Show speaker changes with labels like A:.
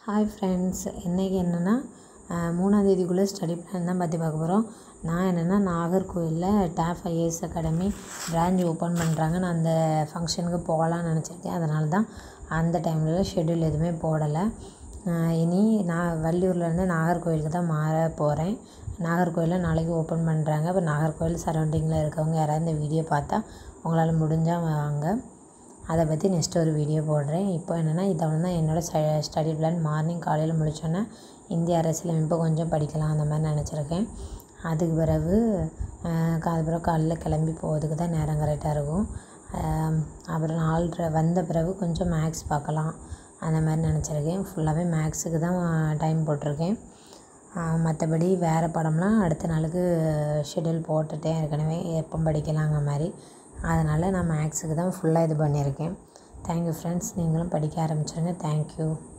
A: hi friends இன்றைக்கி என்னென்னா மூணாந்தேதிக்குள்ளே study plan தான் பற்றி பார்க்க போகிறோம் நான் என்னென்னா நாகர்கோவிலில் டேஃப் ஐஏஎஸ் அகாடமி பிரான்ச் ஓப்பன் பண்ணுறாங்க நான் அந்த ஃபங்க்ஷனுக்கு போகலான்னு நினச்சிருக்கேன் அதனால தான் அந்த டைமில் ஷெட்யூல் எதுவுமே போடலை இனி நான் வள்ளியூர்லேருந்து நாகர்கோவிலுக்கு தான் மாற போகிறேன் நாகர்கோவிலில் நாளைக்கு ஓப்பன் பண்ணுறாங்க இப்போ நாகர்கோவில் சரௌண்டிங்கில் இருக்கவங்க யாராவது இந்த வீடியோ பார்த்தா உங்களால் முடிஞ்சால் வாங்க அதை பற்றி நெக்ஸ்ட் ஒரு வீடியோ போடுறேன் இப்போ என்னென்னா இதை தான் என்னோடய ஸ்ட ஸ்டடி பிளான் மார்னிங் காலையில் முடிச்சோன்னே இந்திய அரசியலமைப்பு கொஞ்சம் படிக்கலாம் அந்த மாதிரி நினச்சிருக்கேன் அதுக்கு பிறகு அதுக்கப்புறம் காலைல கிளம்பி போகிறதுக்கு தான் நேரம் கரெக்டாக இருக்கும் அப்புறம் நாலரை வந்த பிறகு கொஞ்சம் மேக்ஸ் பார்க்கலாம் அந்த மாதிரி நினச்சிருக்கேன் ஃபுல்லாகவே மேக்ஸுக்கு தான் டைம் போட்டிருக்கேன் மற்றபடி வேறு படம்லாம் அடுத்த நாளுக்கு ஷெட்யூல் போட்டுட்டேன் ஏற்கனவே எப்போ படிக்கலாங்கிற மாதிரி அதனால் நான் மேக்ஸுக்கு தான் ஃபுல்லாக இது பண்ணியிருக்கேன் தேங்க்யூ ஃப்ரெண்ட்ஸ் நீங்களும் படிக்க ஆரம்பிச்சிருங்க தேங்க்யூ